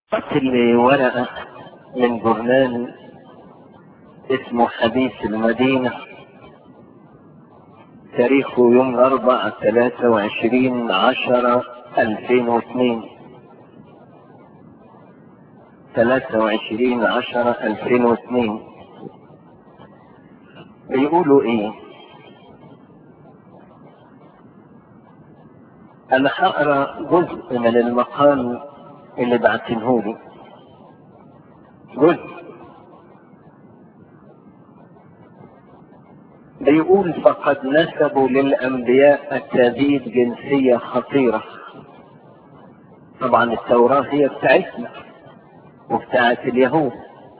لي ورقة من جورنال اسمه حديث المدينة تاريخه يوم الأربعاء ثلاثة وعشرين عشرة ألفين واثنين ثلاثة وعشرين عشرة ألفين واثنين بيقولوا ايه انا هقرا جزء من المقال اللي بعتنهولي جزء بيقول فقد نسبوا للانبياء اكاذيب جنسيه خطيره طبعا التوراه هي بتاعتنا وبتاعت اليهود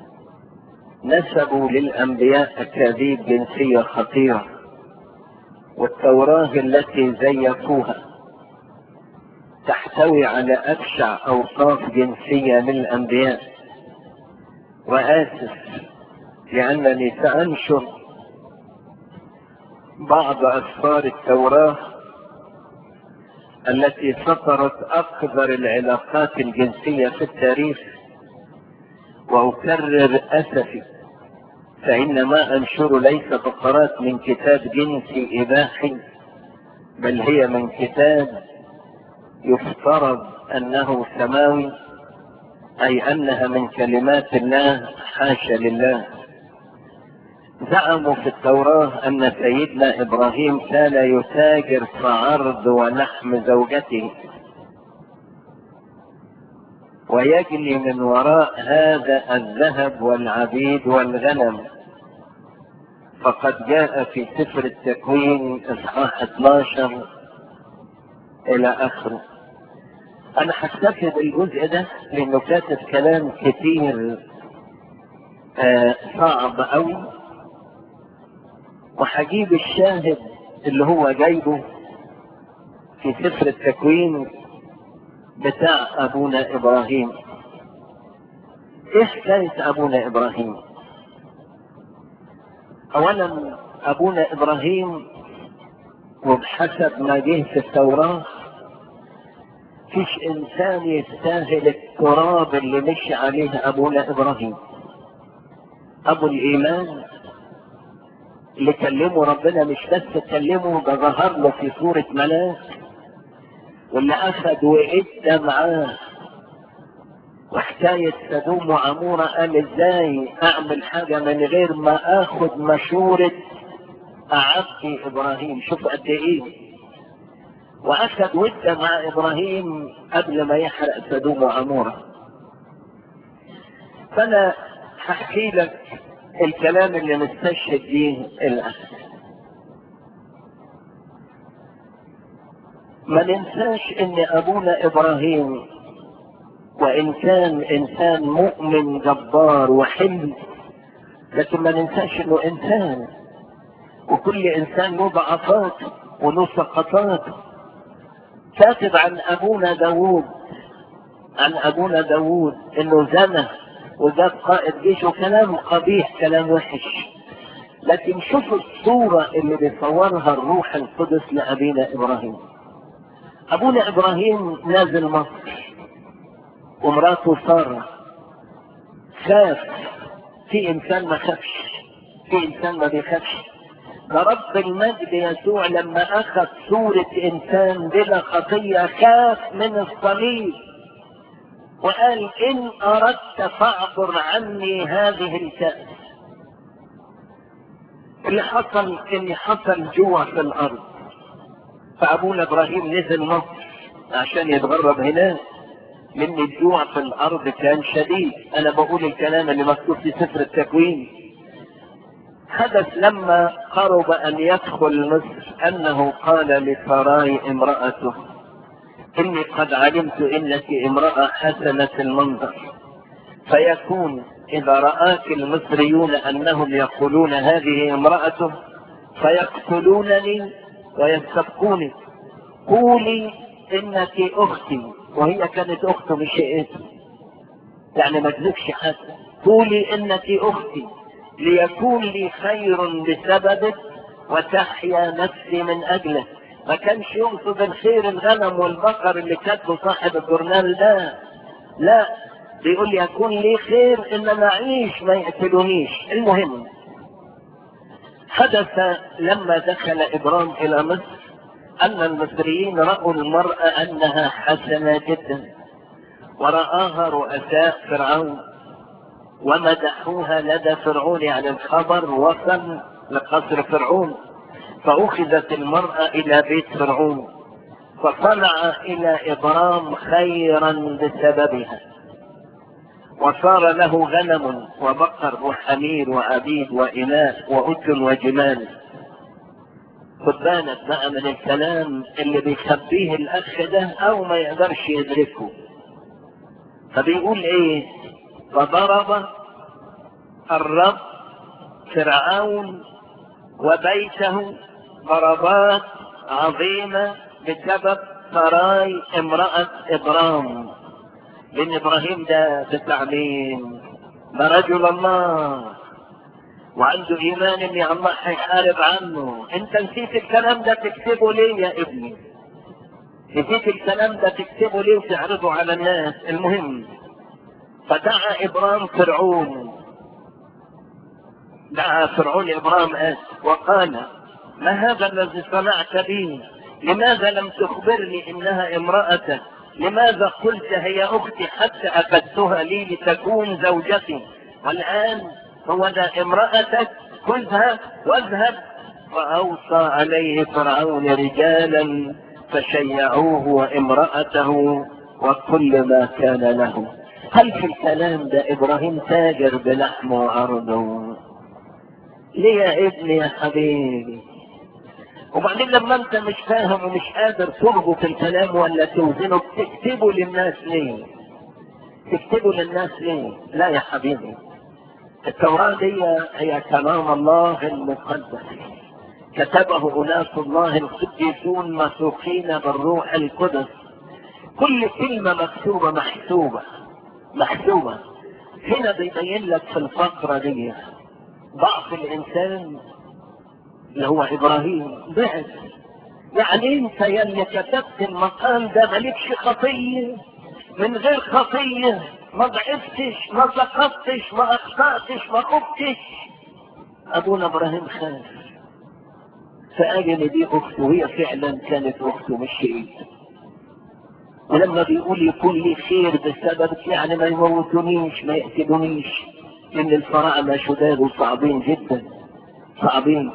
نسبوا للانبياء اكاذيب جنسيه خطيره والتوراه التي زيفوها تحتوي على ابشع اوصاف جنسيه للانبياء واسف لانني سانشر بعض اسفار التوراه التي سطرت اكبر العلاقات الجنسيه في التاريخ واكرر اسفي فان ما انشر ليس فقرات من كتاب جنسي اباحي بل هي من كتاب يفترض انه سماوي اي انها من كلمات الله حاشا لله زعموا في التوراة ان سيدنا ابراهيم كان يتاجر في عرض ولحم زوجته ويجني من وراء هذا الذهب والعبيد والغنم فقد جاء في سفر التكوين اصحاح 12 الى اخره انا هكتفي بالجزء ده لانه كاتب كلام كتير آه صعب قوي وهجيب الشاهد اللي هو جايبه في سفر التكوين بتاع ابونا ابراهيم ايه حكاية ابونا ابراهيم اولا ابونا ابراهيم وبحسب ما جه في التوراة فيش انسان يستاهل التراب اللي مشي عليه ابونا ابراهيم ابو الايمان اللي كلمه ربنا مش بس كلمه ده ظهر له في صورة ملاك واللي اخذ وادى معاه وحكاية سدوم وعمورة قال ازاي اعمل حاجة من غير ما اخذ مشورة اعطي ابراهيم شوف قد ايه واخذ ودى مع ابراهيم قبل ما يحرق سدوم وعمورة فانا هحكي لك الكلام اللي نستشهد بيه الاخ ما ننساش ان ابونا ابراهيم وان كان انسان مؤمن جبار وحلم لكن ما ننساش انه انسان وكل انسان له ضعفات وله سقطات كاتب عن ابونا داوود عن ابونا داوود انه زنى وجاب قائد جيش وكلام قبيح كلام وحش لكن شوفوا الصورة اللي بيصورها الروح القدس لأبينا إبراهيم أبونا إبراهيم نازل مصر ومراته سارة خاف في إنسان ما خافش في إنسان ما بيخافش ده رب المجد يسوع لما أخذ صورة إنسان بلا خطية خاف من الصليب وقال إن أردت فاعبر عني هذه الكأس اللي حصل إن حصل جوع في الأرض فأبونا إبراهيم نزل مصر عشان يتغرب هناك لأن الجوع في الأرض كان شديد أنا بقول الكلام اللي مكتوب في سفر التكوين حدث لما قرب أن يدخل مصر أنه قال لسراي امرأته إني قد علمت إنك امرأة حسنة المنظر فيكون إذا رآك المصريون أنهم يقولون هذه امرأته فيقتلونني ويستبقوني قولي إنك أختي وهي كانت أخته مش شقته يعني ما تزكش حتى قولي إنك أختي ليكون لي خير بسببك وتحيا نفسي من أجلك ما كانش يقصد الخير الغنم والبقر اللي كاتبه صاحب الجورنال ده لا بيقول لي يكون لي خير ان انا اعيش ما يقتلونيش المهم حدث لما دخل ابرام الى مصر ان المصريين راوا المراه انها حسنه جدا ورآها رؤساء فرعون ومدحوها لدى فرعون يعني الخبر وصل لقصر فرعون فأخذت المرأة إلى بيت فرعون فطلع إلى إبرام خيرا بسببها وصار له غنم وبقر وحمير وعبيد وإناء وأجل وجمال خد بالك بقى من الكلام اللي بيخبيه الأخ ده أو ما يقدرش يدركه فبيقول إيه فضرب الرب فرعون وبيته ضربات عظيمة بسبب سراي امرأة إبرام لأن إبراهيم ده بتاع مين؟ ده رجل الله وعنده إيمان إن الله هيحارب عنه أنت نسيت الكلام ده تكتبه ليه يا ابني؟ نسيت الكلام ده تكتبه ليه وتعرضه على الناس المهم فدعا إبرام فرعون دعا فرعون ابرام اسف وقال ما هذا الذي صنعت بي لماذا لم تخبرني انها امرأتك لماذا قلت هي اختي حتى اخذتها لي لتكون زوجتي والان هو ده امرأتك خذها واذهب فاوصى عليه فرعون رجالا فشيعوه وامرأته وكل ما كان له هل في الكلام ده ابراهيم تاجر بلحم وارضه ليه يا ابني يا حبيبي وبعدين لما انت مش فاهم ومش قادر تربط الكلام ولا توزنه بتكتبه للناس ليه تكتبه للناس ليه لا يا حبيبي التوراة دي هي كلام الله المقدس كتبه أناس الله القديسون مسوقين بالروح القدس كل كلمة مكتوبة محسوبة محسوبة هنا بيبين لك في الفقرة دي ضعف الانسان اللي هو ابراهيم بعد يعني انت يا اللي كتبت المقام ده مالكش خطيه من غير خطيه ما ضعفتش ما سقطتش ما اخطاتش ما خفتش ابونا ابراهيم خاف فقال ان دي اخته وهي فعلا كانت اخته مش شيء ولما بيقول يكون لي خير بسببك يعني ما يموتونيش ما يقتلونيش ان الفراعنه شداد وصعبين جدا صعبين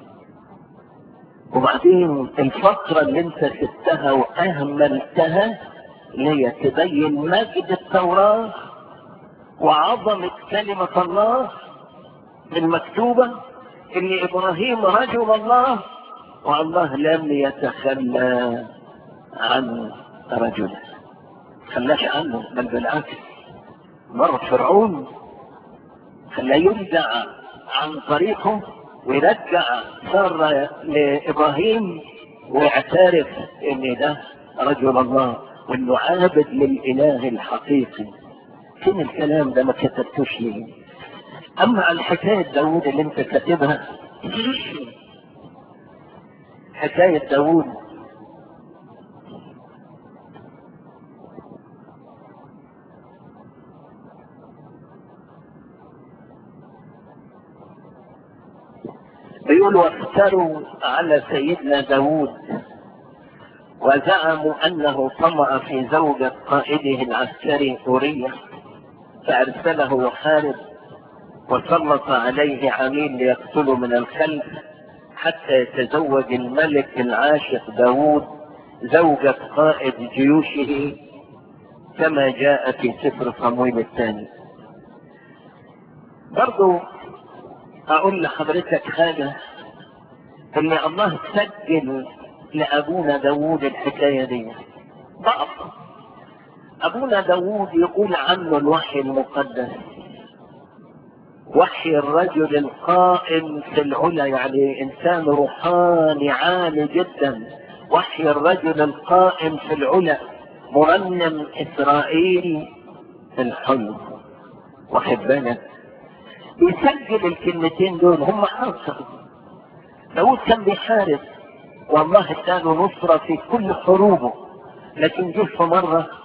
وبعدين الفترة اللي انت سبتها واهملتها اللي هي تبين مجد التوراة وعظمة كلمة الله المكتوبة ان ابراهيم رجل الله والله لم يتخلى عن رجله خلاش عنه بل بالعكس مر فرعون خلاه يرجع عن طريقه ويرجع صار لابراهيم ويعترف ان ده رجل الله وانه عابد للاله الحقيقي فين الكلام ده ما كتبتوش ليه اما عن حكايه داوود اللي انت كاتبها حكايه داوود بيقول وافتروا على سيدنا داود وزعموا انه طمع في زوجة قائده العسكري أورية فارسله يحارب وسلط عليه عميل ليقتله من الخلف حتى يتزوج الملك العاشق داود زوجة قائد جيوشه كما جاء في سفر صمويل الثاني برضو اقول لحضرتك حاجة ان الله سجل لابونا داوود الحكاية دي ضعف ابونا داوود يقول عنه الوحي المقدس وحي الرجل القائم في العلا يعني انسان روحاني عالي جدا وحي الرجل القائم في العلا مرنم اسرائيل في الحلم واخد بالك يسجل الكلمتين دول هم حاصل داود كان بيحارب والله اداله نصرة في كل حروبه لكن جه في مرة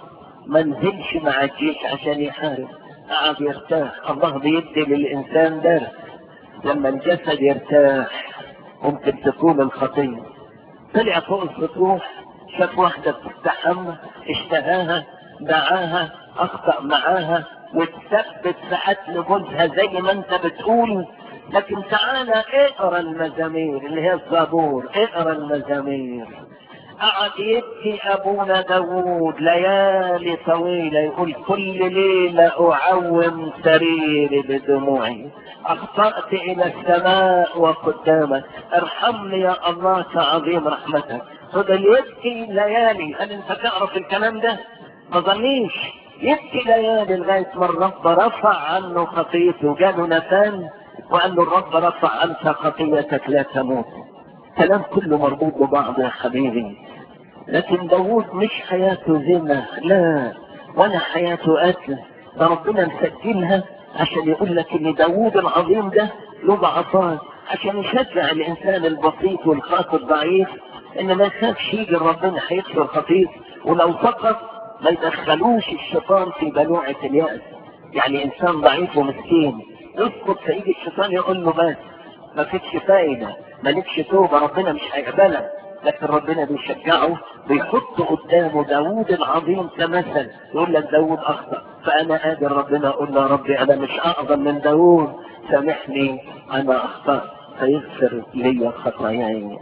ما نزلش مع الجيش عشان يحارب قعد يرتاح الله بيدي للإنسان درس لما الجسد يرتاح ممكن تكون الخطية طلع فوق السطوح شاف واحدة بتستحمى اشتهاها دعاها اخطأ معاها وتثبت في قتل جوزها زي ما انت بتقول لكن تعالى اقرا المزامير اللي هي الزبور اقرا المزامير قعد يبكي ابونا داوود ليالي طويله يقول كل ليله اعوم سريري بدموعي اخطات الى السماء وقدامك ارحمني يا الله كعظيم رحمتك فضل يبكي ليالي هل انت تعرف الكلام ده ما ظنيش يبكي ليالي لغايه ما الرب رفع عنه خطيته جاله نتان وقال له الرب رفع عنك خطيتك لا تموت كلام كله مربوط ببعض يا حبيبي لكن داوود مش حياته زنا لا ولا حياته قتل ده ربنا مسجلها عشان يقول لك ان داوود العظيم ده له ضعفات عشان يشجع الانسان البسيط والخاطر الضعيف ان ما يخافش يجي ربنا هيكسر خطير ولو سقط ما يدخلوش الشيطان في بلوعة اليأس يعني انسان ضعيف ومسكين يسقط فيجي الشيطان يقول له بس ما فيكش فايدة مالكش توبة ربنا مش هيقبلك لكن ربنا بيشجعه بيحط قدامه داوود العظيم كمثل يقول لك داوود اخطأ فانا قادر ربنا اقول له يا ربي انا مش اعظم من داوود سامحني انا اخطأت فيغفر لي خطاياي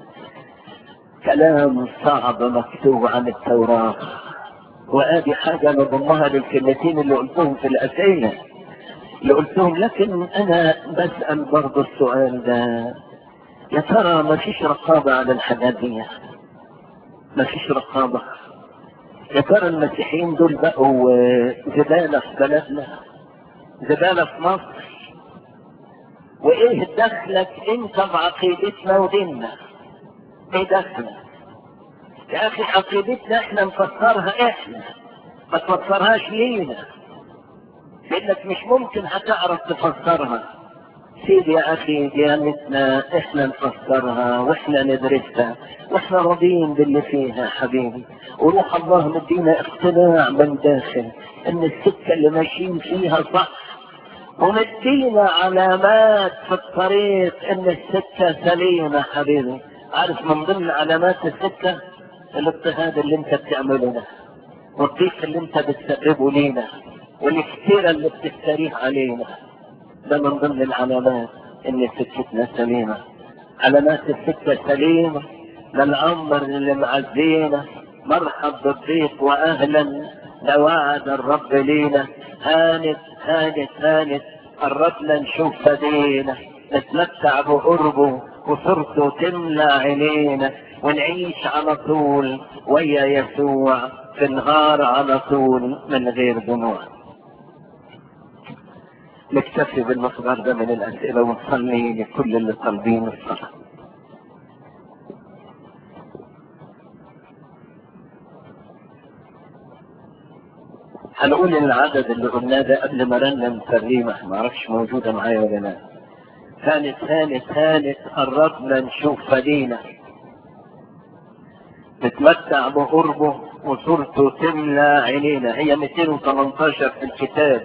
كلام صعب مكتوب عن التوراة وادي حاجة نضمها للكلمتين اللي قلتهم في الاسئلة اللي قلتهم لكن انا بسأل برضه السؤال ده يا ترى ما فيش رقابة على الحاجات دي ما فيش رقابة يا ترى المسيحيين دول بقوا زبالة في بلدنا زبالة في مصر وايه دخلك انت بعقيدتنا وديننا ايه دخلك يا اخي عقيدتنا احنا نفسرها احنا ما تفسرهاش لينا لانك مش ممكن هتعرف تفسرها سيب يا اخي ديانتنا احنا نفسرها واحنا ندرسها واحنا راضيين باللي فيها حبيبي وروح الله مدينا اقتناع من داخل ان السكة اللي ماشيين فيها صح ومدينا علامات في الطريق ان السكة سليمة حبيبي عارف من ضمن علامات السكة الاضطهاد اللي انت بتعمله ده والضيق اللي انت بتسببه لينا والافتراء اللي بتفتريه علينا ده من ضمن العلامات ان سكتنا سليمة علامات السكة سليمة ده الامر اللي معزينا مرحب بالضيف واهلا ده وعد الرب لينا هانت هانت هانت قربنا نشوف فدينا نتمتع بقربه وصورته تملى عينينا ونعيش على طول ويا يسوع في النهار على طول من غير دموع نكتفي بالمصدر ده من الأسئلة ونصلي لكل اللي طالبين الصلاة هنقول العدد اللي قلناه ده قبل ما رنم ترنيمة ما اعرفش موجودة معايا ولا لا ثالث ثالث ثالث قربنا نشوف فدينا نتمتع بقربه وصورته تملى عينينا هي 218 في الكتاب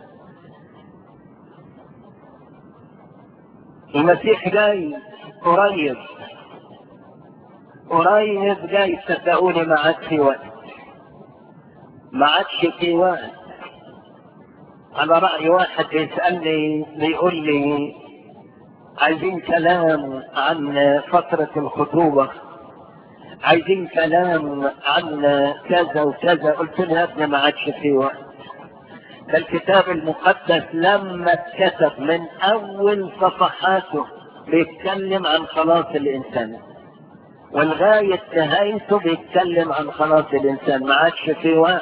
المسيح جاي قريب قريب جاي صدقوني ما عادش في وقت ما عادش في وقت على رأي واحد بيسألني بيقول لي عايزين كلام عن فترة الخطوبة عايزين كلام عن كذا وكذا قلت له يا ابني ما عادش في وقت ده الكتاب المقدس لما اتكتب من اول صفحاته بيتكلم عن خلاص الانسان ولغاية نهايته بيتكلم عن خلاص الانسان ما عادش في وقت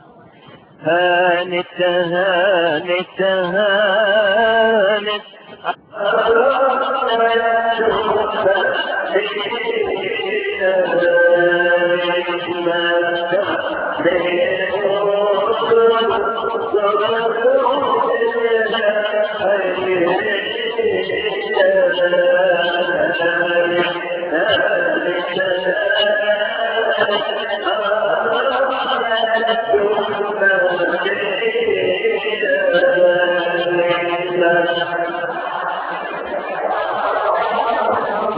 هانت هانت هانت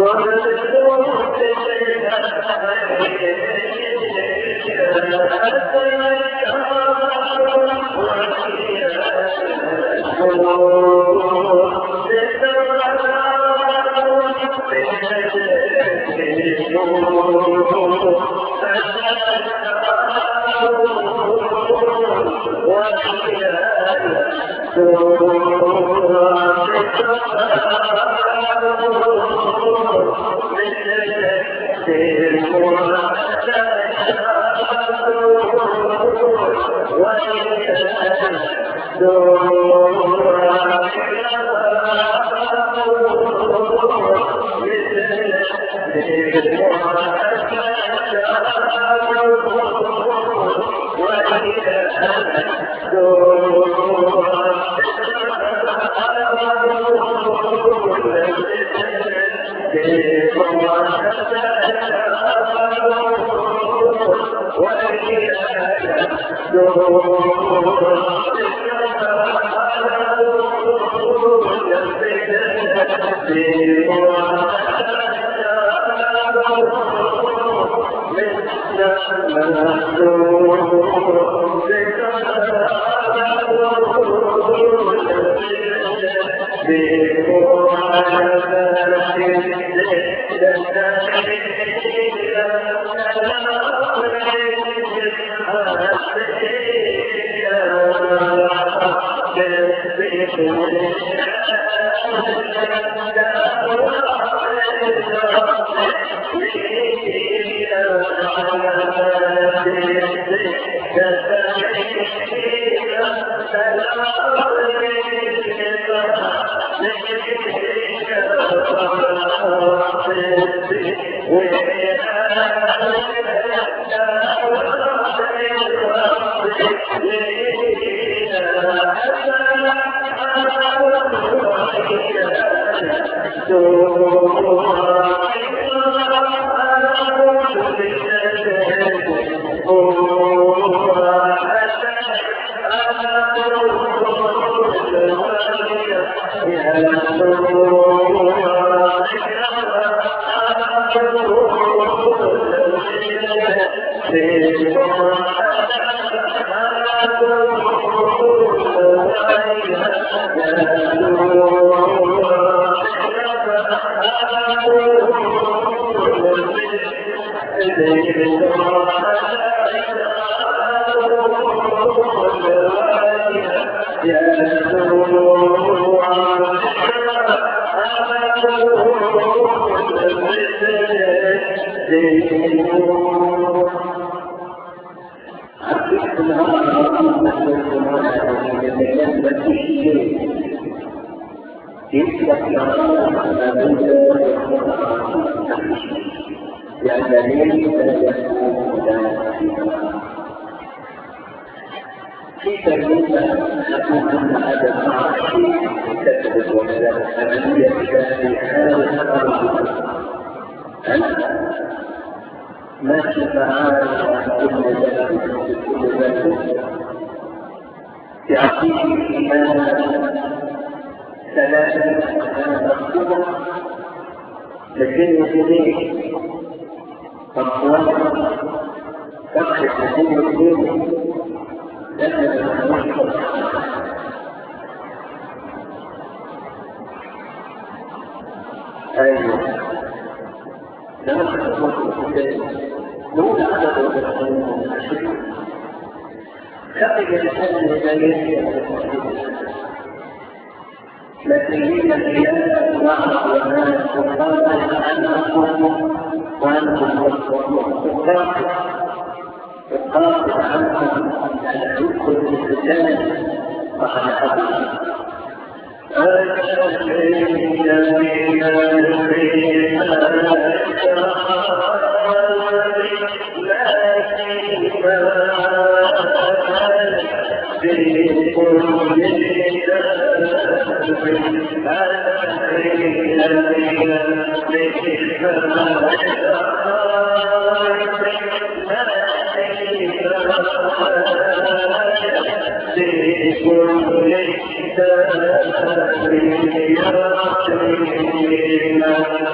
Thank you.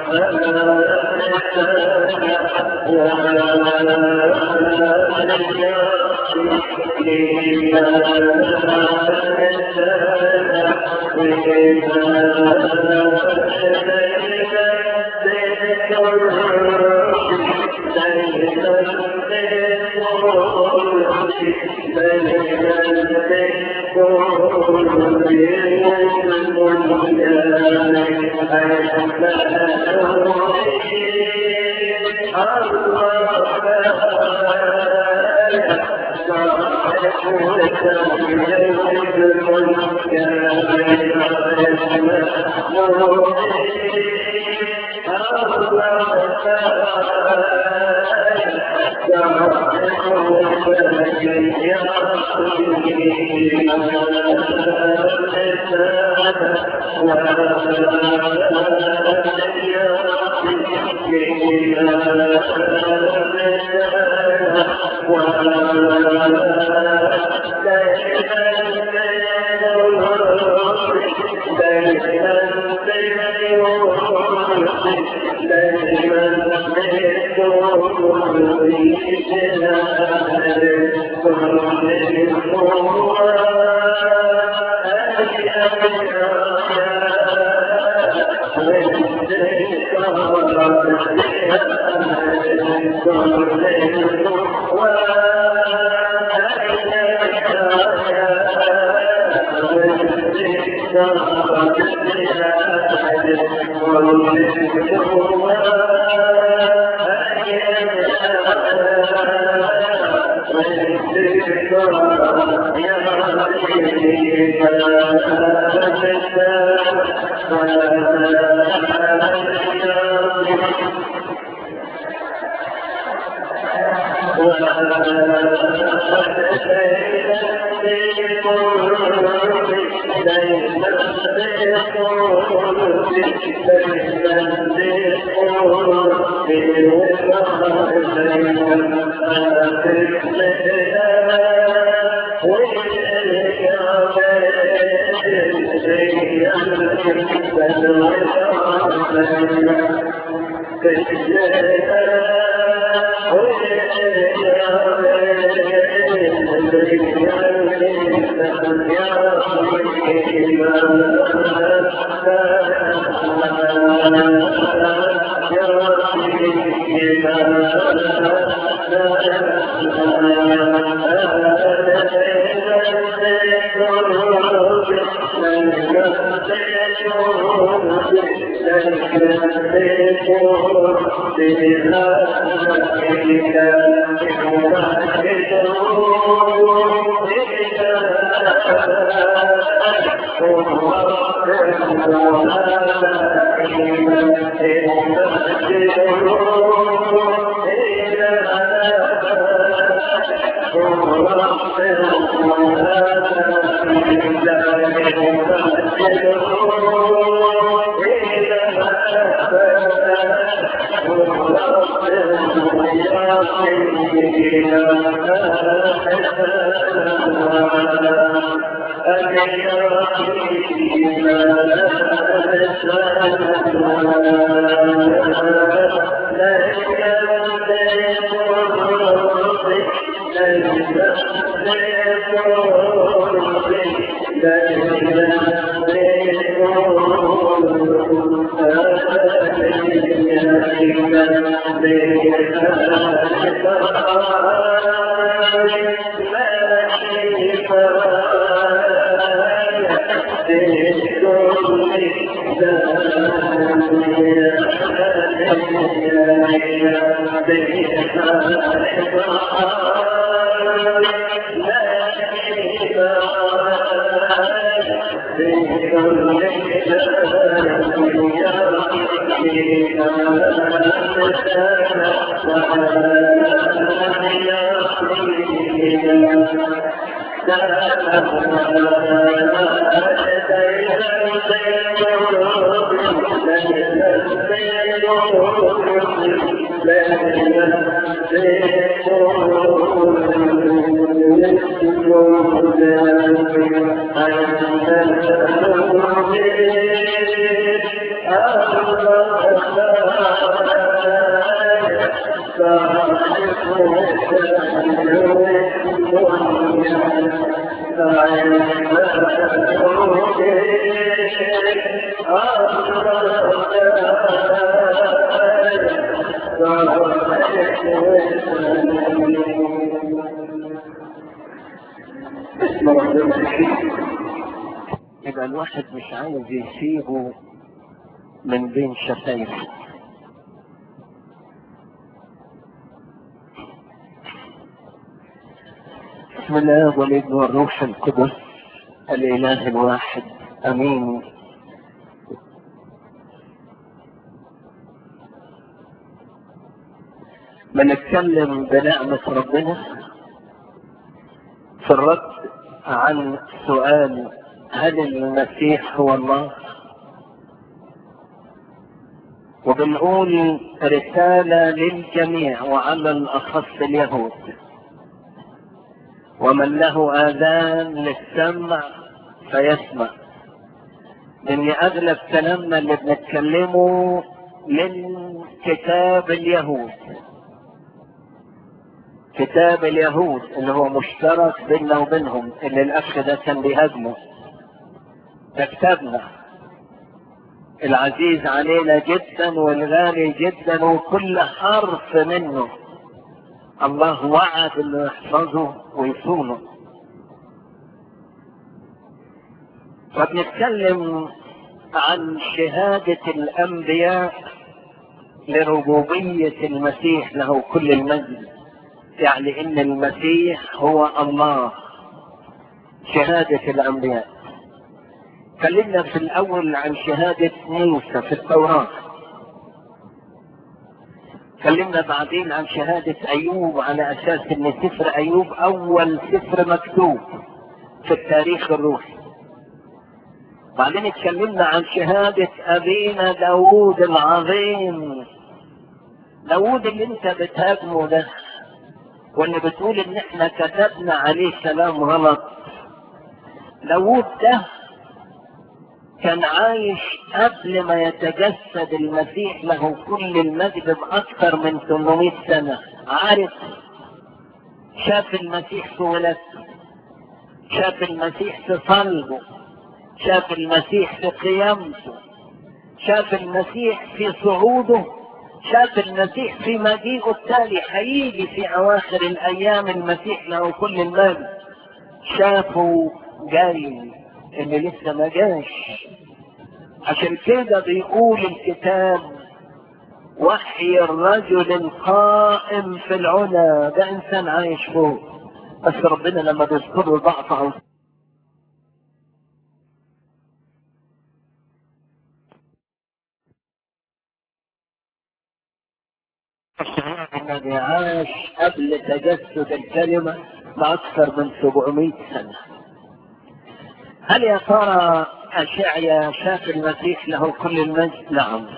Allah يبقى الواحد مش عايز يسيبه من بين شفايفه بسم الله والابن والروح القدس الاله الواحد امين بنتكلم بنعمة ربنا في الرد عن سؤال هل المسيح هو الله وبنقول رسالة للجميع وعلى الأخص اليهود ومن له آذان للسمع فيسمع لأن أغلب كلامنا اللي بنتكلمه من كتاب اليهود كتاب اليهود اللي هو مشترك بيننا وبينهم اللي الأخ ده كان بيهاجمه ده كتابنا العزيز علينا جدا والغالي جدا وكل حرف منه الله وعد انه يحفظه ويصونه فبنتكلم عن شهادة الأنبياء لربوبية المسيح له كل المجد يعني إن المسيح هو الله شهادة الأنبياء تكلمنا في الأول عن شهادة موسى في التوراة تكلمنا بعدين عن شهادة أيوب على أساس أن سفر أيوب أول سفر مكتوب في التاريخ الروحي بعدين اتكلمنا عن شهادة أبينا داوود العظيم داوود اللي انت بتهاجمه ده واللي بتقول ان احنا كتبنا عليه كلام غلط داوود ده كان عايش قبل ما يتجسد المسيح له كل المجد بأكثر من 800 سنة عارف شاف المسيح في ولادته شاف المسيح في صلبه شاف المسيح في قيامته شاف المسيح في صعوده شاف المسيح في مجيئه التالي هيجي في اواخر الايام المسيح له كل المجد شافه جاي اللي لسه ما جاش عشان كده بيقول الكتاب وحي الرجل القائم في العلا ده انسان عايش فوق بس ربنا لما بيذكر له ضعفه الذي عاش قبل تجسد الكلمة بأكثر من 700 سنة هل يا ترى أشعيا شاف المسيح له كل المجد؟ نعم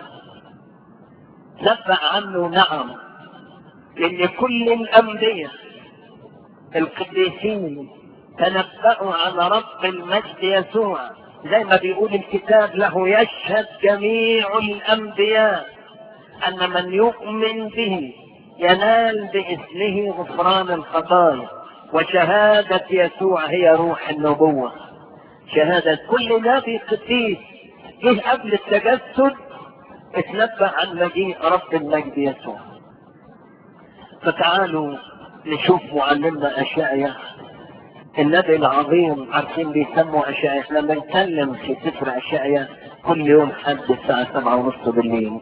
نبأ عنه نعم لأن كل الأنبياء القديسين تنبأوا على رب المجد يسوع زي ما بيقول الكتاب له يشهد جميع الأنبياء أن من يؤمن به ينال باسمه غفران الخطايا وشهادة يسوع هي روح النبوة شهادة كل نبي قديس جه قبل التجسد اتنبأ عن مجيء رب المجد يسوع فتعالوا نشوف معلمنا أشعيا النبي العظيم عارفين بيسموا أشعيا احنا بنتكلم في سفر أشعيا كل يوم حد الساعة سبعة ونص بالليل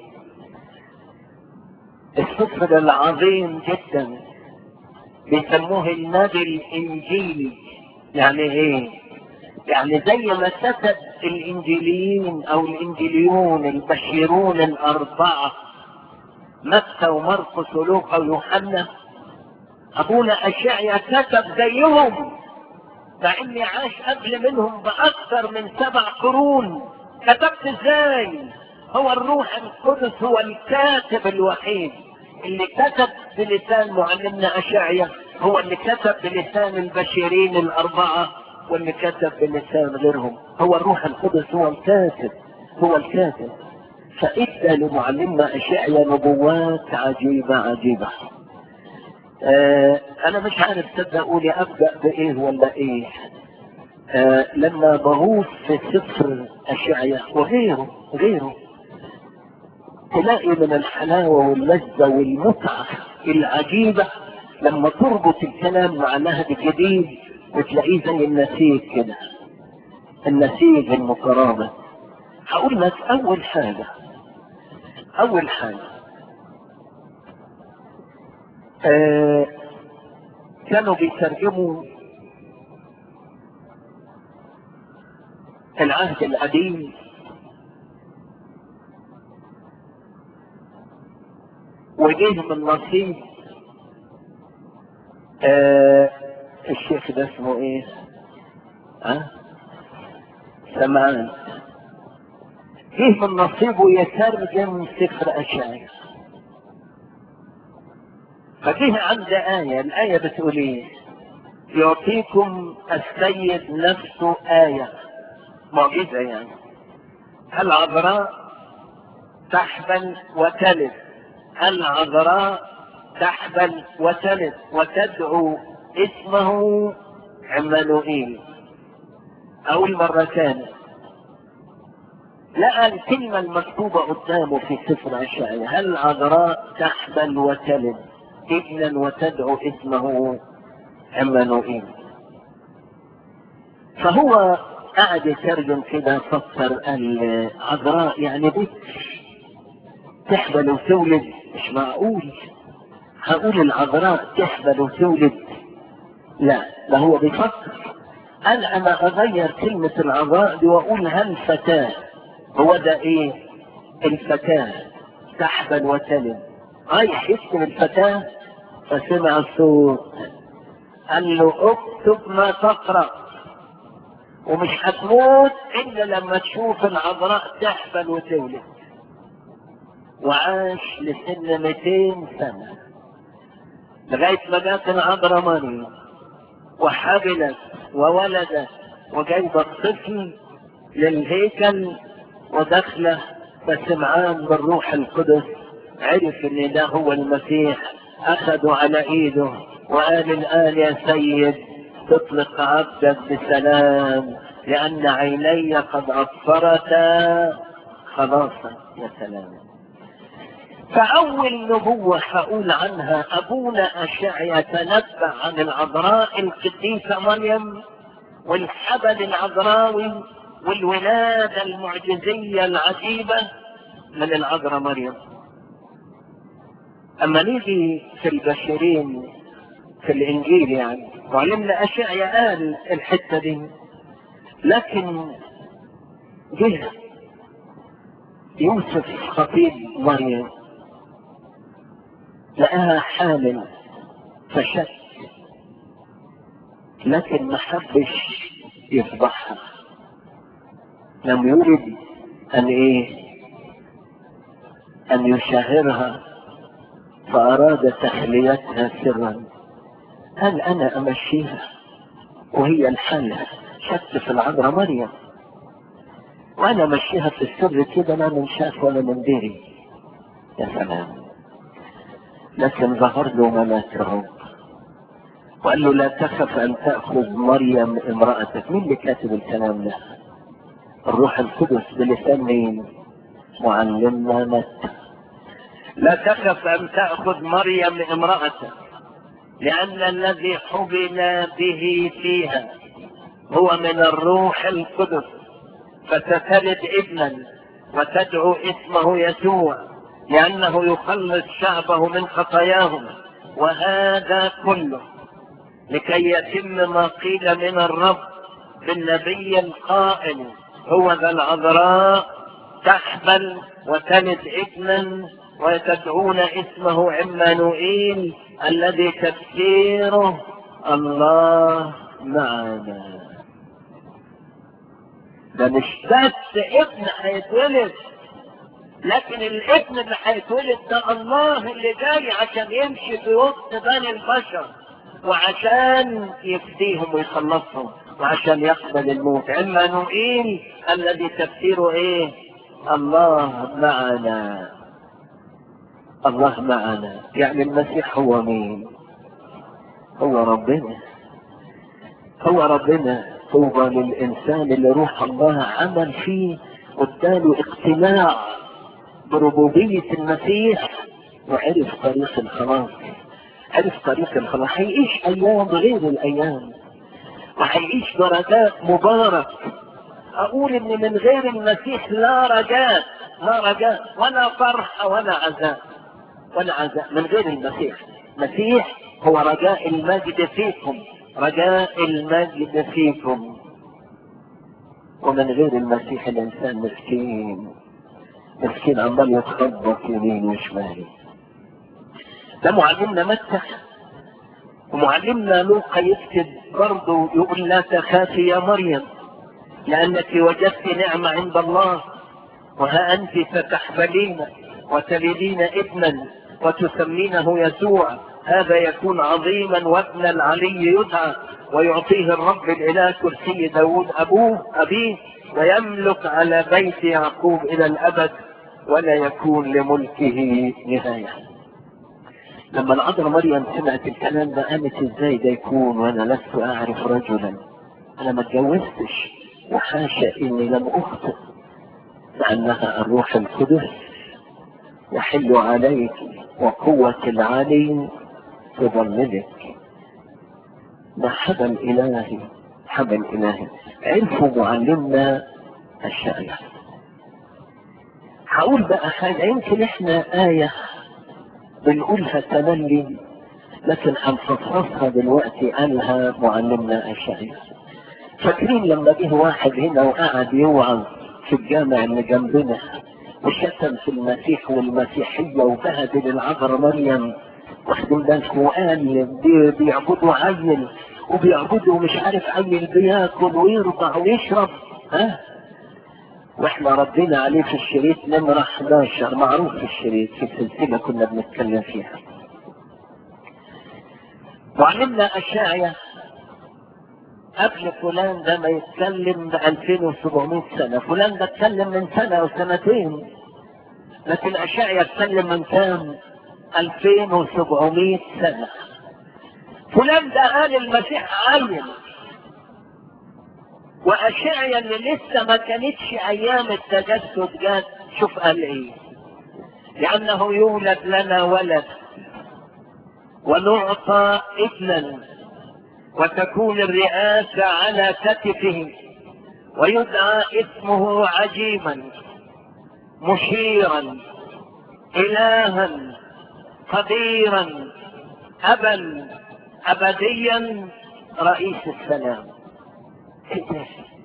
السفر العظيم جدا بيسموه النبي الانجيلي يعني ايه يعني زي ما كتب الانجيليين او الانجيليون البشيرون الاربعه متى ومرقس ولوقا ويوحنا ابونا اشعيا كتب زيهم مع اني عاش قبل منهم باكثر من سبع قرون كتبت ازاي هو الروح القدس هو الكاتب الوحيد اللي كتب بلسان معلمنا أشعيا هو اللي كتب بلسان البشيرين الأربعة واللي كتب بلسان غيرهم هو الروح القدس هو الكاتب هو الكاتب فادى لمعلمنا اشعيا نبوات عجيبه عجيبه آه انا مش عارف تصدقوا لي ابدا بايه ولا ايه آه لما بغوص في سفر اشعيا وغيره غيره تلاقي من الحلاوه واللذه والمتعه العجيبه لما تربط الكلام مع العهد الجديد وتلاقيه زي النسيج كده النسيج المترابط هقول لك اول حاجه اول حاجه آه كانوا بيترجموا العهد القديم وجه من نصيب آه الشيخ ده اسمه ايه؟ ها؟ أه؟ سمعان جه من نصيبه يترجم سفر اشعياء فجه عند آية الآية بتقول ايه يعطيكم السيد نفسه آية معجزة يعني العذراء تحبل وتلد العذراء تحبل وتلد وتدعو اسمه عمانوئيل أول مرة ثانية لقى الكلمة المكتوبة قدامه في سفر أشعياء هل عذراء تحبل وتلد ابنا وتدعو اسمه عمانوئيل فهو قعد يترجم كده فسر العذراء يعني بنت تحبل وتولد مش معقول هقول العذراء تحبل وتولد لا ده هو بيفكر قال انا اغير كلمة العذراء دي واقول هل فتاة هو ده ايه الفتاة تحبل وتلد رايح يكتب الفتاة فسمع الصوت قال له اكتب ما تقرأ ومش هتموت الا لما تشوف العذراء تحبل وتولد وعاش لسن 200 سنة لغاية ما جات العذراء مريم وحبلت وولدت وجايبة الطفل للهيكل ودخله فسمعان بالروح القدس عرف ان ده هو المسيح اخذوا على ايده وقال الان يا سيد تطلق عبدك بسلام لان عيني قد ابصرتا خلاصا يا سلام فأول نبوة هقول عنها أبونا أشعيا تنبأ عن العذراء القديسة مريم والحبل العذراوي والولادة المعجزية العجيبة من العذراء مريم أما نيجي في البشرين في الإنجيل يعني وعلمنا أشعيا قال الحتة دي لكن جه يوسف خطيب مريم لقاها حامل فشك لكن ما حبش يفضحها لم يرد ان ايه ان يشاهرها فاراد تخليتها سرا هل انا امشيها وهي الحالة شك في العذراء مريم وانا امشيها في السر كده لا من شاف ولا من دري يا سلام لكن ظهر له ملاك الرب وقال له لا تخف ان تاخذ مريم امراتك مين اللي كاتب الكلام ده الروح القدس بلسان مين معلمنا متى لا تخف ان تاخذ مريم امراتك لان الذي حبل به فيها هو من الروح القدس فتتلد ابنا وتدعو اسمه يسوع لأنه يخلص شعبه من خطاياهم وهذا كله لكي يتم ما قيل من الرب بالنبي القائل هو ذا العذراء تحبل وتلد ابنا وتدعون اسمه عمانوئيل الذي تفسيره الله معنا ده مش بس ابن هيتولد لكن الابن اللي هيتولد ده الله اللي جاي عشان يمشي في وسط بني البشر وعشان يفديهم ويخلصهم وعشان يقبل الموت عمانوئيل الذي تفسيره ايه الله معنا الله معنا يعني المسيح هو مين هو ربنا هو ربنا طوبى للإنسان اللي روح الله عمل فيه واداله اقتناع بربوبية المسيح وعرف طريق الخلاص عرف طريق الخلاص هيعيش أيام غير الأيام وهيعيش درجات مبارك أقول إن من غير المسيح لا رجاء لا رجاء ولا فرح ولا عزاء ولا عزاء من غير المسيح المسيح هو رجاء المجد فيكم رجاء المجد فيكم ومن غير المسيح الانسان مسكين مسكين عمال يتخبط يمين وشمال ده معلمنا متى ومعلمنا لوقا يكتب برضه يقول لا تخافي يا مريم لانك وجدت نعمه عند الله وها انت ستحبلين وتلدين ابنا وتسمينه يسوع هذا يكون عظيما وابن العلي يدعى ويعطيه الرب الاله كرسي داود ابوه ابيه ويملك على بيت يعقوب الى الابد ولا يكون لملكه نهايه لما العذراء مريم سمعت الكلام ده قالت ازاي ده يكون وانا لست اعرف رجلا انا ما اتجوزتش وحاشا اني لم اخطئ لانها الروح القدس يحل عليك وقوة العلي تضللك ده حبل إلهي حبل إلهي عرفوا معلمنا الشاعر هقول بقى حاجة يمكن احنا آية بنقولها تملي لكن هنفصصها دلوقتي قالها معلمنا الشاعر فاكرين لما جه واحد هنا وقعد يوعظ في الجامع اللي جنبنا وشتم في المسيح والمسيحية وبهدل العذراء مريم واخدين بالكم وقال بي- بيعبدوا عيل وبيعبدوا مش عارف عيل بياكل ويرضع ويشرب ها واحنا ردينا عليه في الشريط نمرة 11 معروف في الشريط في السلسلة كنا بنتكلم فيها وعلمنا أشاعية قبل فلان ده ما يتكلم ب 2700 سنة فلان ده اتكلم من سنة أو سنتين لكن أشاعية اتكلم من كام 2700 سنة فلان ده قال المسيح عين وأشعيا اللي لسه ما كانتش أيام التجسد جات شوف قال إيه لأنه يولد لنا ولد ونعطى ابنا وتكون الرئاسة على كتفه ويدعى اسمه عجيبا مشيرا إلها قديرا أبا أبديا رئيس السلام إيه ده؟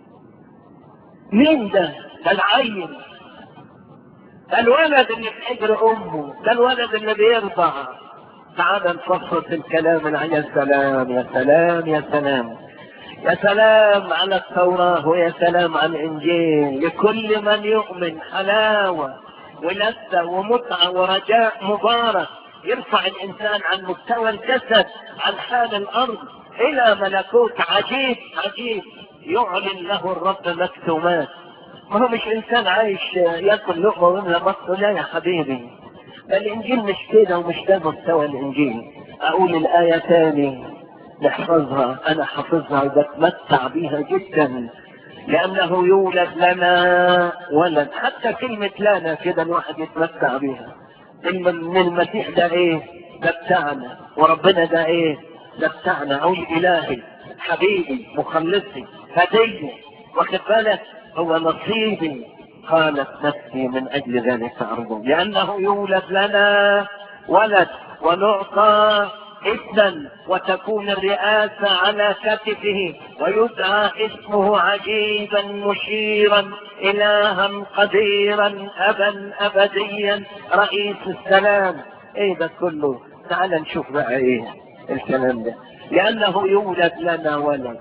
مين ده؟ ده العين ده الولد اللي في حجر أمه ده الولد اللي بيرضع تعال نفصل الكلام العين يا سلام يا سلام يا سلام يا سلام على التوراة ويا سلام على الإنجيل لكل من يؤمن حلاوة ولذة ومتعة ورجاء مبارك يرفع الإنسان عن مستوى الجسد عن حال الأرض إلى ملكوت عجيب عجيب يعلن له الرب مكتومات ما هو مش إنسان عايش ياكل لقمة ويملى بطنه لا يا حبيبي ده الإنجيل مش كده ومش ده مستوى الإنجيل أقول الآية تاني نحفظها أنا حافظها وبتمتع بيها جدا لأنه يولد لنا ولد حتى كلمة لنا كده الواحد يتمتع بيها من المسيح ده إيه؟ ده بتاعنا وربنا ده إيه؟ ده بتاعنا أقول إلهي حبيبي مخلصي هدية واخد بالك هو نصيبي قالت نفسي من أجل ذلك أرجو لأنه يولد لنا ولد ونعطى ابنا وتكون الرئاسة على كتفه ويدعى اسمه عجيبا مشيرا إلها قديرا أبا أبديا رئيس السلام ايه ده كله تعال نشوف بقى ايه الكلام ده لأنه يولد لنا ولد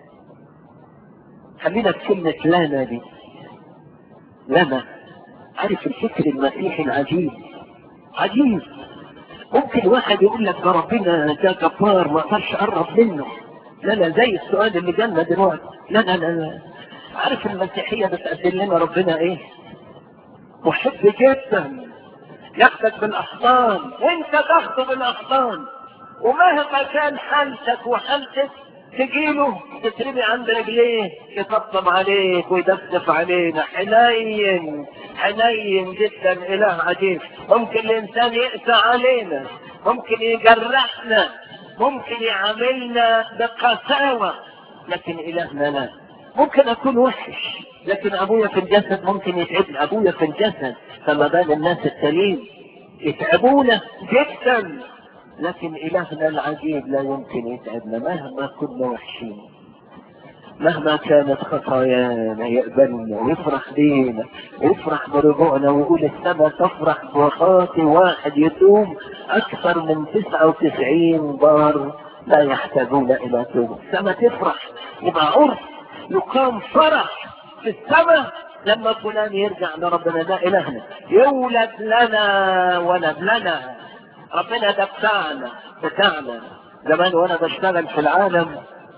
خلينا في كلمة لنا دي لنا عارف الفكر المسيحي العجيب عجيب ممكن واحد يقول لك ده ربنا ده جبار ما اقدرش اقرب منه لا لا زي السؤال اللي جالنا دلوقتي لا لا لا لا عارف المسيحيه بتقدم لنا ربنا ايه؟ محب جدا ياخدك بالاحضان وانت تاخده بالاحضان ومهما كان حالتك وحالتك تجيله تترمي عند رجليه يطبطب عليك ويدفدف علينا حنين حنين جدا اله عجيب ممكن الانسان يقسى علينا ممكن يجرحنا ممكن يعاملنا بقساوة لكن الهنا لا ممكن اكون وحش لكن ابويا في الجسد ممكن يتعبني ابويا في الجسد فما بال الناس التانيين يتعبونا جدا لكن إلهنا العجيب لا يمكن يتعبنا مهما كنا وحشين مهما كانت خطايانا يقبلنا ويفرح بينا ويفرح برجوعنا ويقول السماء تفرح بوفاة واحد يتوب أكثر من 99 بار لا يحتاجون إلى توبة السماء تفرح يبقى عرس يقام فرح في السماء لما فلان يرجع لربنا ده إلهنا يولد لنا ولد لنا ربنا ده بتاعنا بتاعنا زمان وانا بشتغل في العالم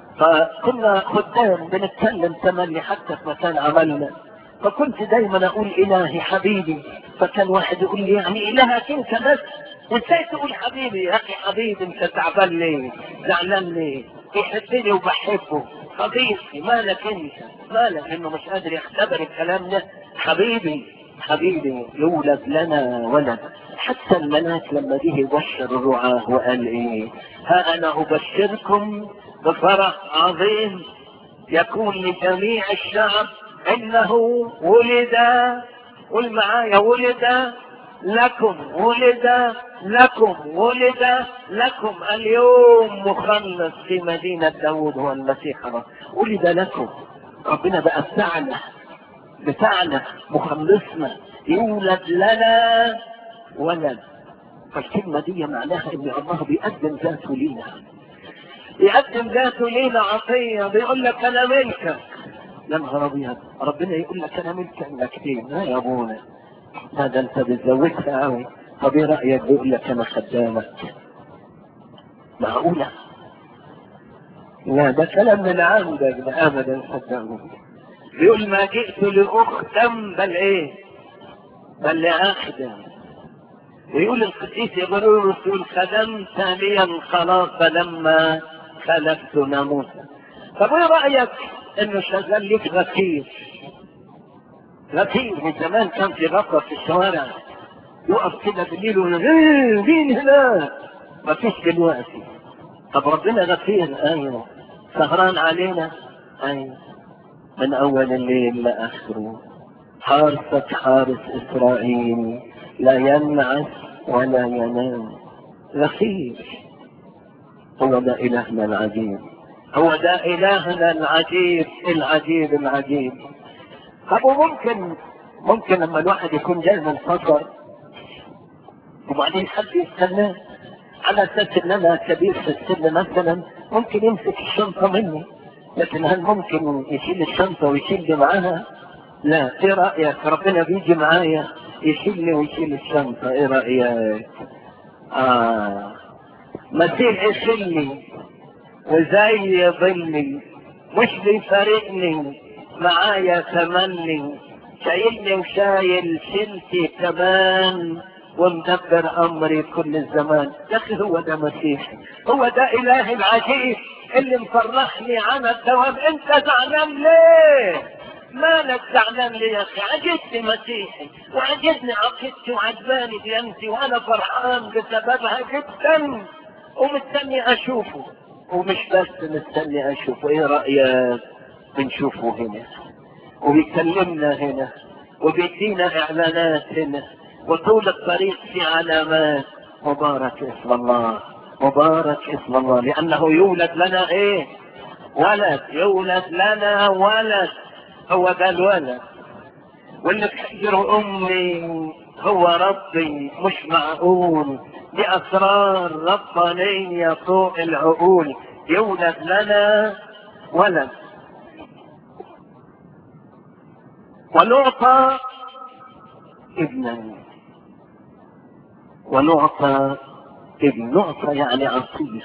فكنا خدام بنتكلم تملي حتى في مكان عملنا فكنت دايما اقول الهي حبيبي فكان واحد يقول لي يعني الهك انت بس وازاي تقول حبيبي يا اخي حبيبي انت تعبان ليه زعلان ليه يحبني وبحبه صديقي مالك انت مالك انه مش قادر يختبر الكلام ده حبيبي حبيبي يولد لنا ولد حتى الملاك لما جه يبشر الرعاة وقال ايه ها انا ابشركم بفرح عظيم يكون لجميع الشعب انه ولد قل معايا ولد لكم ولد لكم ولد لكم اليوم مخلص في مدينة داود هو المسيح رب. ولد لكم ربنا بقى بتاعنا بتاعنا مخلصنا يولد لنا ولد فالكلمة دي معناها ان الله بيقدم ذاته لينا يقدم ذاته لينا عطية بيقول لك انا ملكك يا نهار ابيض ربنا يقول لك انا ملكك ملكتين لا يا ابونا لا ده انت بتزودها قوي طب ايه رايك بيقول لك انا خدامك معقوله لا ده كلام من عندك ده ابدا صدقني بيقول ما جئت لاختم بل ايه بل لاخدم ويقول القديس يقول الرسول خدمت لي الخلاص لما خلقت ناموسا طب ايه رايك انه شغال لك غفير غفير من زمان كان في غفره في الشوارع يقف كده بالليل ويقول ايه مين هنا ما فيش دلوقتي طب ربنا غفير ايوه سهران علينا ايوه من اول الليل لاخره حارسك حارس اسرائيل لا ينعس ولا ينام غفير هو ده الهنا العجيب هو ده الهنا العجيب العجيب العجيب طب وممكن ممكن لما الواحد يكون جاي من سفر وبعدين حد يستناه على اساس ان انا كبير في السن مثلا ممكن يمسك الشنطه مني لكن هل ممكن يشيل الشنطه ويشيل معاها؟ لا ايه رايك ربنا بيجي معايا يشيلني ويشيل الشنطه ايه رايك؟ اه مسيح يشيلني وزي ظلي مش بيفارقني معايا تمني شايلني وشايل شلتي كمان ومدبر امري كل الزمان يا اخي هو ده مسيح هو ده اله العجيب اللي مفرحني عن الدوام انت زعلان ليه مالك زعلان ليه يا اخي عجبني مسيحي وعجبني عقيدتي وعجباني ديانتي وانا فرحان بسببها جدا ومستني اشوفه ومش بس مستني اشوفه ايه رايك بنشوفه هنا وبيكلمنا هنا وبيدينا اعلانات هنا وطول الطريق في علامات مبارك اسم الله مبارك اسم الله لانه يولد لنا ايه ولد يولد لنا ولد هو ده الولد واللي تحجر امي هو ربي مش معقول دي اسرار ربانيه فوق العقول يولد لنا ولد ونعطى ابنا ونعطى ابن نعطى يعني عطية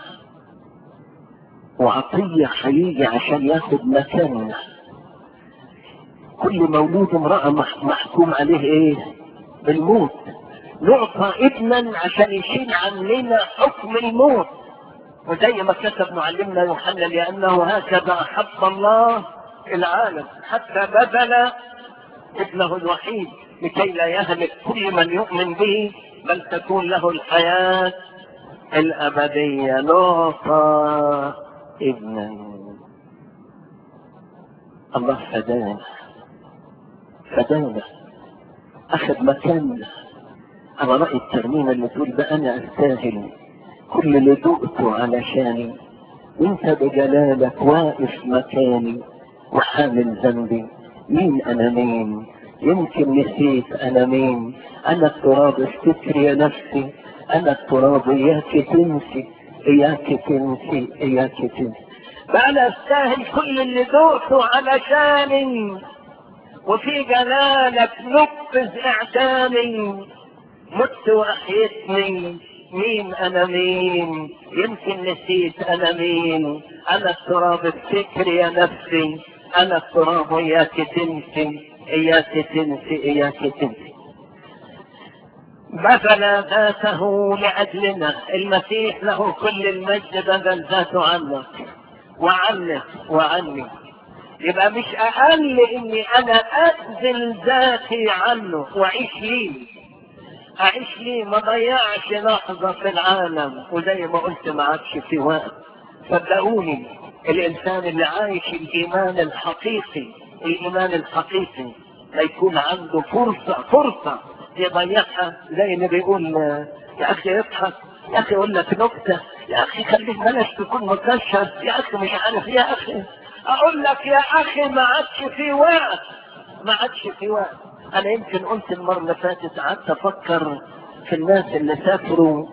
وعطية هيجي عشان ياخد مكاننا كل مولود امرأة محكوم عليه ايه بالموت نعطى ابنا عشان يشيل عننا حكم الموت وزي ما كتب معلمنا يوحنا لانه هكذا احب الله العالم حتى بذل ابنه الوحيد لكي لا يهلك كل من يؤمن به بل تكون له الحياة الأبدية نعطى ابنا الله فدانا فدانا أخذ مكاننا على رأي الترميمة اللي تقول بقى أنا أستاهل كل اللي دقته علشاني وانت بجلالك واقف مكاني وحامل ذنبي مين انا مين يمكن نسيت انا مين انا التراب افتكر يا نفسي انا التراب اياك تنسي اياك تنسي اياك تنسي فانا استاهل كل اللي ذقته علشاني وفي جلالك نفذ اعدامي مت واحيتني مين انا مين يمكن نسيت انا مين انا التراب افتكر يا نفسي انا التراب اياك تنسي اياك تنسي اياك تنسي بذل ذاته لاجلنا المسيح له كل المجد بذل ذاته عنك وعنك وعني يبقى مش اقل اني انا اذل ذاتي عنه واعيش ليه اعيش ليه ما ضيعش لحظة في العالم وزي ما قلت ما عادش في وقت صدقوني الانسان اللي عايش الايمان الحقيقي الايمان الحقيقي لا يكون عنده فرصة فرصة يضيعها زي اللي بيقول يا اخي يضحك يا اخي يقول لك نكتة يا اخي خليك بلاش تكون مكشف يا اخي مش عارف يا اخي اقول لك يا اخي ما عادش في وقت ما عادش في وقت انا يمكن قلت المرة اللي فاتت قعدت افكر في الناس اللي سافروا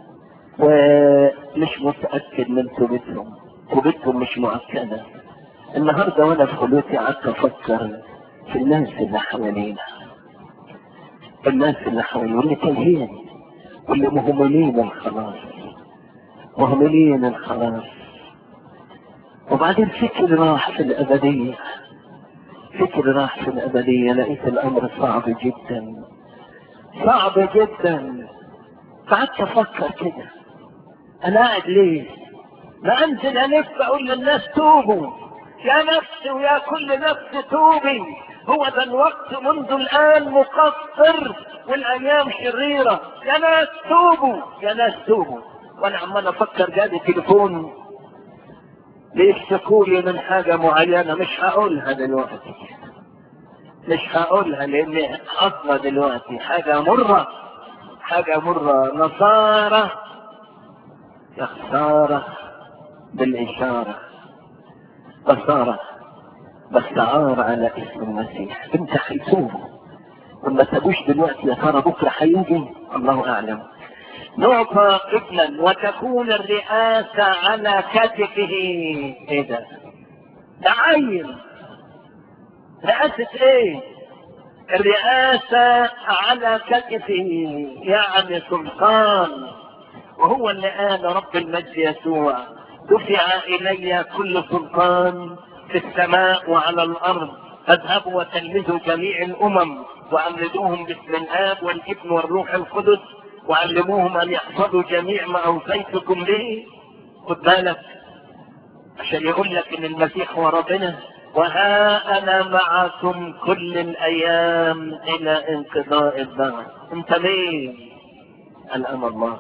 ومش متأكد من توبتهم توبتهم مش مؤكدة النهاردة وانا في خلوتي قعدت افكر في الناس اللي حوالينا الناس اللي حوالينا واللي تايهين واللي مهملين الخلاص مهملين الخلاص وبعدين فكر راح في الأبدية فكر راح في الأبدية لقيت الأمر صعب جدا صعب جدا قعدت أفكر كده أنا قاعد ليه؟ ما أنزل ألف أقول للناس توبوا يا نفس ويا كل نفس توبي هو ده الوقت منذ الآن مقصر والأيام شريرة يا ناس توبوا يا ناس توبوا وأنا عمال أفكر جالي تليفون بيشتكوا لي من حاجة معينة مش هقولها دلوقتي مش هقولها لان حصلة دلوقتي حاجة مرة حاجة مرة نصارى يا خسارة بالإشارة نصارى بس عار على اسم المسيح انت هيتوبوا وما تابوش دلوقتي يا ترى بكره هيجي الله اعلم نعطى ابنا وتكون الرئاسة على كتفه ايه ده ده عين رئاسة ايه الرئاسة على كتفه يعني سلطان وهو اللي قال رب المجد يسوع دفع الي كل سلطان في السماء وعلى الارض اذهبوا وتلمذوا جميع الامم واملدوهم باسم الاب والابن والروح القدس وعلموهم ان يحفظوا جميع ما اوصيتكم به خد بالك عشان يقول لك ان المسيح هو ربنا وها انا معكم كل الايام الى انقضاء الدهر انت مين الان الله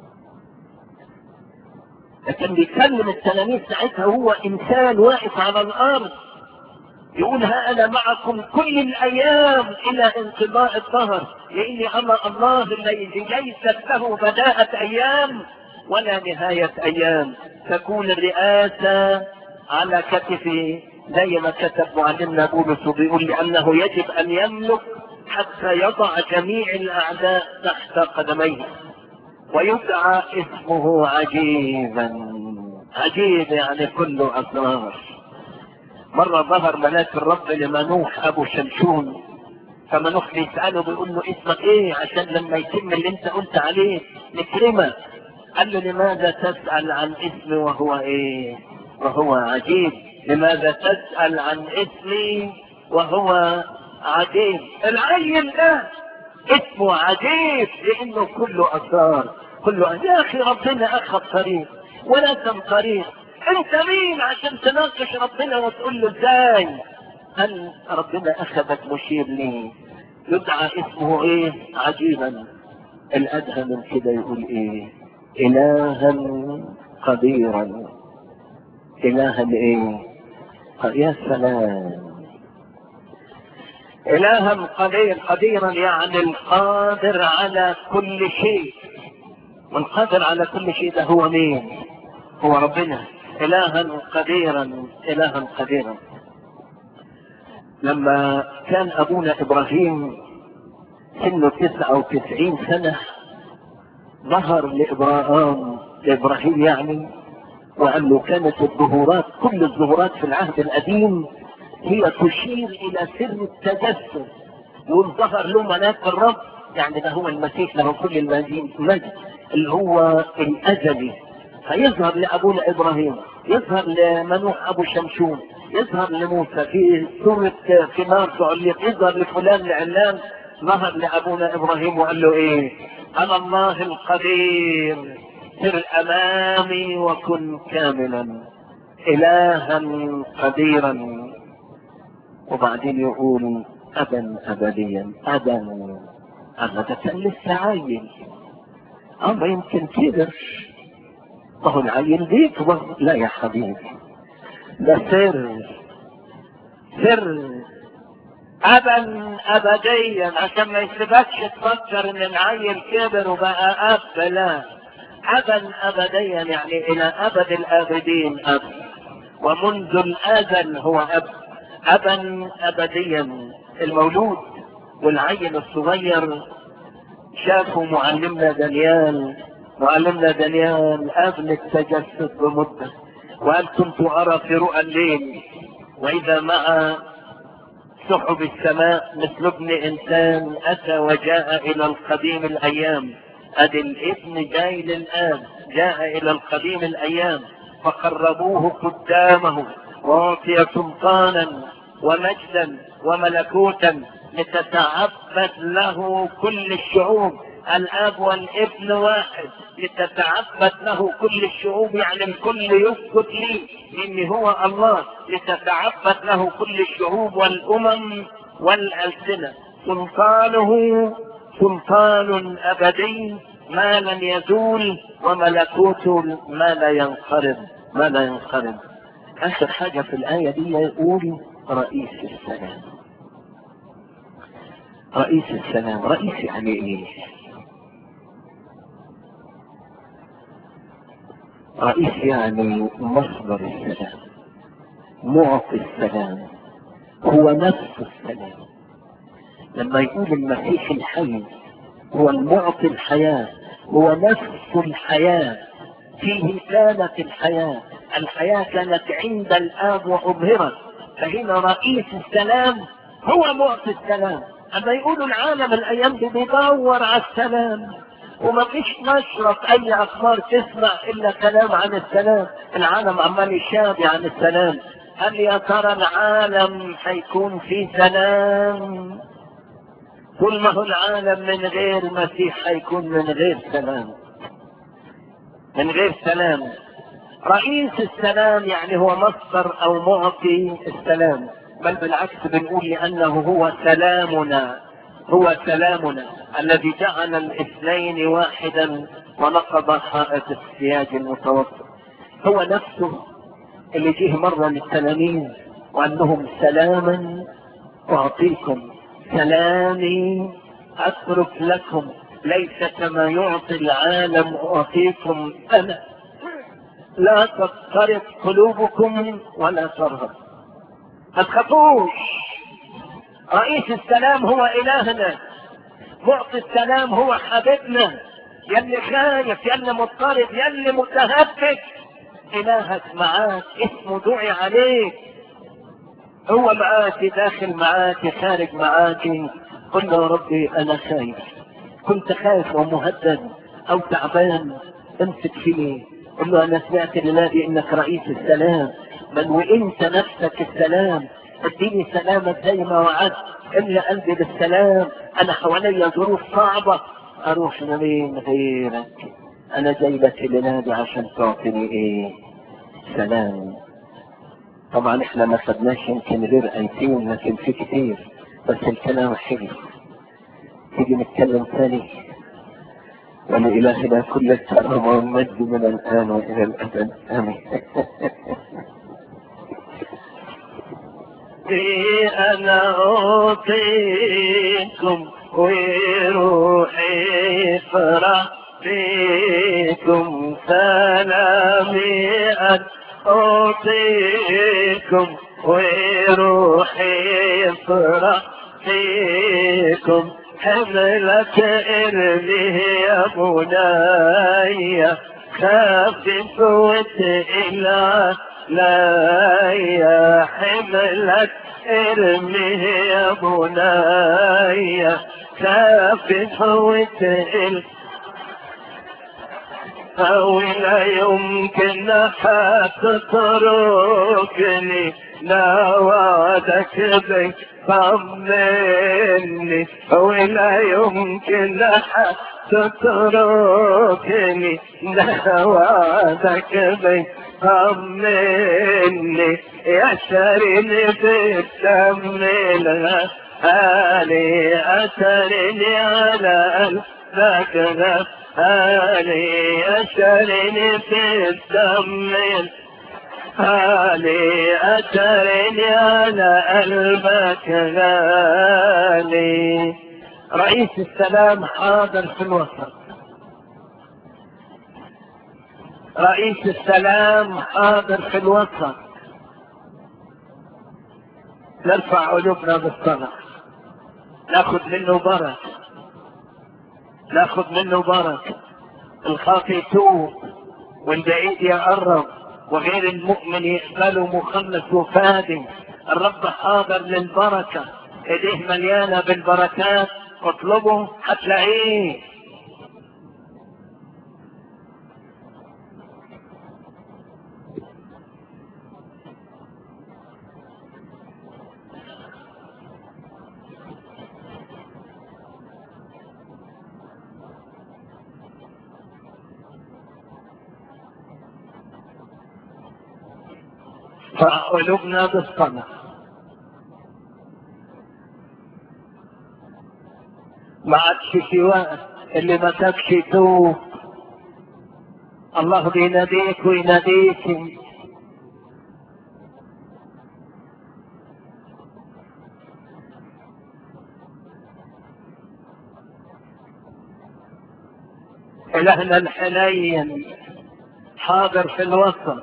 لكن بيكلم التلاميذ ساعتها هو انسان واقف على الارض يقول ها انا معكم كل الايام الى انقضاء الدهر لاني انا الله الذي ليست له بداءة ايام ولا نهاية ايام تكون الرئاسة على كتفه زي ما كتب معلمنا بولس وبيقول لانه يجب ان يملك حتى يضع جميع الاعداء تحت قدميه ويدعى اسمه عجيبا عجيب يعني كله اسرار مرة ظهر ملاك الرب لمنوح ابو شمشون فمنوح بيسأله بيقول له اسمك ايه عشان لما يتم اللي انت قلت عليه نكرمك قال له لماذا تسأل عن اسمي وهو ايه وهو عجيب لماذا تسأل عن اسمي وهو عجيب العين ده اسمه عجيب لانه كله اسرار كله يا اخي ربنا اخذ طريق ورسم طريق انت مين عشان تناقش ربنا وتقول له ازاي هل ربنا اخذك مشير ليه يدعى اسمه ايه عجيبا الادهى من كده يقول ايه الها قديرا الها ايه يا سلام الها قدير قديرا يعني القادر على كل شيء والقادر على كل شيء ده هو مين هو ربنا الها قديرا الها قديرا لما كان ابونا ابراهيم سنه تسعة وتسعين سنة ظهر لإبراهيم لإبراهيم يعني وقال له كانت الظهورات كل الظهورات في العهد القديم هي تشير إلى سر التجسد يقول ظهر له ملاك الرب يعني ده هو المسيح له كل المجد اللي هو الأزلي فيظهر لأبونا إبراهيم يظهر لمنوح أبو شمشون يظهر لموسى في سورة في نار تعليق يظهر لفلان لعلان ظهر لأبونا إبراهيم وقال له إيه أنا الله القدير سر أمامي وكن كاملا إلها قديرا وبعدين يقول أبا أبديا أبا أبدا كان لسه عايل أما يمكن كبر فهو العيل بيكبر لا يا حبيبي ده سر سر ابا ابديا عشان ما يسيبكش تفكر ان العيل كبر وبقى اب لا ابا ابديا يعني الى ابد الابدين اب ومنذ الازل هو اب ابا ابديا المولود والعيل الصغير شافوا معلمنا دانيال معلمنا دانيال قبل التجسد بمده وقال كنت ارى في رؤى الليل واذا مع سحب السماء مثل ابن انسان اتى وجاء الى القديم الايام ادي الابن جاي للان جاء الى القديم الايام فقربوه قدامه واعطي سلطانا ومجدا وملكوتا لتتعبد له كل الشعوب الاب والابن واحد لتتعبد له كل الشعوب يعني الكل يسجد لي اني هو الله لتتعبد له كل الشعوب والامم والالسنه سلطانه سلطان ابدي ما لن يزول وملكوته ما لا ينقرض ما لا ينقرض اخر حاجه في الايه دي يقول رئيس السلام رئيس السلام رئيس يعني ايه رئيس يعني مصدر السلام معطي السلام هو نفس السلام لما يقول المسيح الحي هو المعطي الحياة هو نفس الحياة فيه كانت الحياة الحياة كانت عند الآب وأظهرت فهنا رئيس السلام هو معطي السلام أما يقولوا العالم الأيام دي بيدور على السلام وما فيش نشرة في أي أخبار تسمع إلا كلام عن السلام العالم عمال يشابي عن السلام هل يا ترى العالم هيكون في سلام طول ما هو العالم من غير مسيح هيكون من غير سلام من غير سلام رئيس السلام يعني هو مصدر او معطي السلام بل بالعكس بنقول لانه هو سلامنا هو سلامنا الذي جعل الاثنين واحدا ونقض حائط السياج المتوسط هو نفسه اللي جه مرة للتلاميذ وقال لهم سلاما أعطيكم سلامي أترك لكم ليس كما يعطي العالم أعطيكم أنا لا تضطرب قلوبكم ولا ترهب ما تخافوش رئيس السلام هو إلهنا معطي السلام هو حبيبنا يلي خايف يلي مضطرب يلي متهفت إلهك معاك اسمه دعي عليك هو معاك داخل معاك خارج معاك قل له يا ربي أنا خايف كنت خايف ومهدد أو تعبان امسك فيه قل له أنا سمعت لنادي إنك رئيس السلام بل وإنت نفسك السلام اديني سلامك زي ما وعدت املى قلبي بالسلام انا حواليا ظروف صعبة اروح لمين غيرك انا جاي لك لنادي عشان تعطيني ايه سلام طبعا احنا ما خدناش يمكن غير ايتين لكن في كتير بس الكلام حلو تيجي نتكلم ثاني ولإلهنا كل الكرم والمجد من الآن وإلى الأبد آمين أنا أعطيكم وروحي فرح فيكم سلامي أن أعطيكم وروحي فرح فيكم حملك ارميه يا بني خفف وتقلع لا يا حملك ارميه يا بني خفف وتقلع أو لا يمكن تتركني لا وعدك بي طمني ولا يمكن تتركني لا وعدك بي طمني يسرني بالدم الغالي أسرني على قلبك هالي أسرني في الدم هالي أسرني على قلبك غالي رئيس السلام حاضر في الوسط رئيس السلام حاضر في الوسط نرفع قلوبنا بالصلاة ناخد منه بركة ناخد منه بركة الخاطئ يتوب والبعيد يقرب وغير المؤمن يقبله مخلص وفادي الرب حاضر للبركة ايديه مليانة بالبركات اطلبه هتلاقيه فقلوبنا بالصلاة ما عادش سواء اللي ما تبش يتوب الله بيناديك ويناديك إلهنا الحنين حاضر في الوسط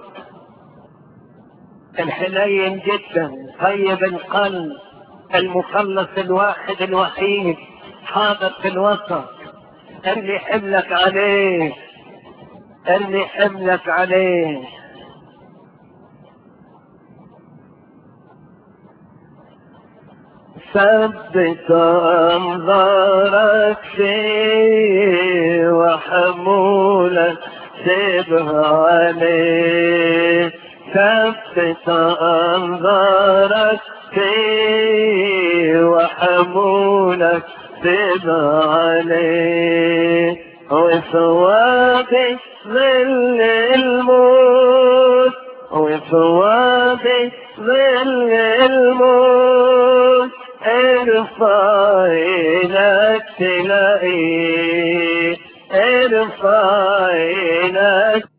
الحنين جدا طيب القلب المخلص الواحد الوحيد حاضر في الوسط ارمي حملك عليه ارمي حملك عليه ثبت انظارك فيه وحمولك سيبها عليه ثبت انظارك فيه وحمولك سيبها عليه وثوابي ظل الموت وثوابي ظل الموت ارفع عينك تلاقيه ارفع عينك